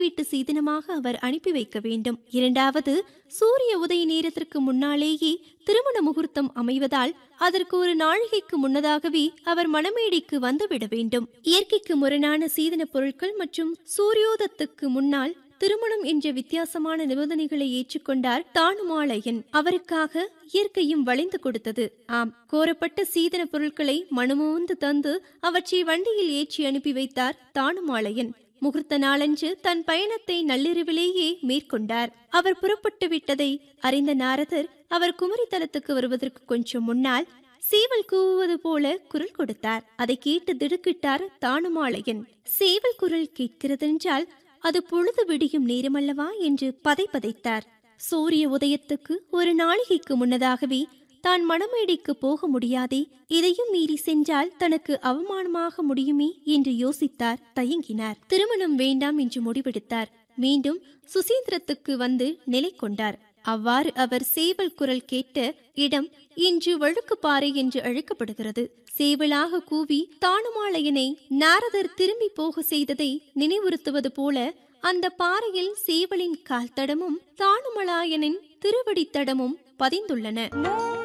வீட்டு சீதனமாக அவர் அனுப்பி வைக்க வேண்டும் இரண்டாவது சூரிய உதய நேரத்திற்கு முன்னாலேயே திருமண முகூர்த்தம் அமைவதால் அதற்கு ஒரு நாழிகைக்கு முன்னதாகவே அவர் மணமேடைக்கு வந்துவிட வேண்டும் இயற்கைக்கு முரணான சீதன பொருட்கள் மற்றும் சூரியோதத்துக்கு முன்னால் திருமணம் என்ற வித்தியாசமான நிபந்தனைகளை ஏற்றுக்கொண்டார் தானுமாலயன் அவருக்காக இயற்கையும் வளைந்து கொடுத்தது ஆம் கோரப்பட்ட சீதன பொருட்களை மனமோந்து தந்து அவற்றை வண்டியில் ஏற்றி அனுப்பி வைத்தார் தானுமாலயன் முகூர்த்த நாளன்று தன் பயணத்தை நள்ளிரவிலேயே மேற்கொண்டார் அவர் புறப்பட்டு விட்டதை அறிந்த நாரதர் அவர் குமரித்தலத்துக்கு வருவதற்கு கொஞ்சம் முன்னால் சேவல் கூவுவது போல குரல் கொடுத்தார் அதை கேட்டு திடுக்கிட்டார் தானுமாலயன் சேவல் குரல் கேட்கிறதென்றால் அது பொழுது விடியும் நேரமல்லவா என்று பதைபதைத்தார் சூரிய உதயத்துக்கு ஒரு நாளிகைக்கு முன்னதாகவே தான் மணமேடைக்கு போக முடியாதே இதையும் மீறி சென்றால் தனக்கு அவமானமாக முடியுமே என்று யோசித்தார் தயங்கினார் திருமணம் வேண்டாம் என்று முடிவெடுத்தார் மீண்டும் சுசீந்திரத்துக்கு வந்து நிலை கொண்டார் அவ்வாறு அவர் சேவல் குரல் கேட்ட இடம் இன்று வழுக்குப்பாறை என்று அழைக்கப்படுகிறது சேவலாக கூவி தானுமாலயனை நாரதர் திரும்பி போக செய்ததை நினைவுறுத்துவது போல அந்த பாறையில் சேவலின் கால் தடமும் தானுமலாயனின் திருவடித்தடமும் பதிந்துள்ளன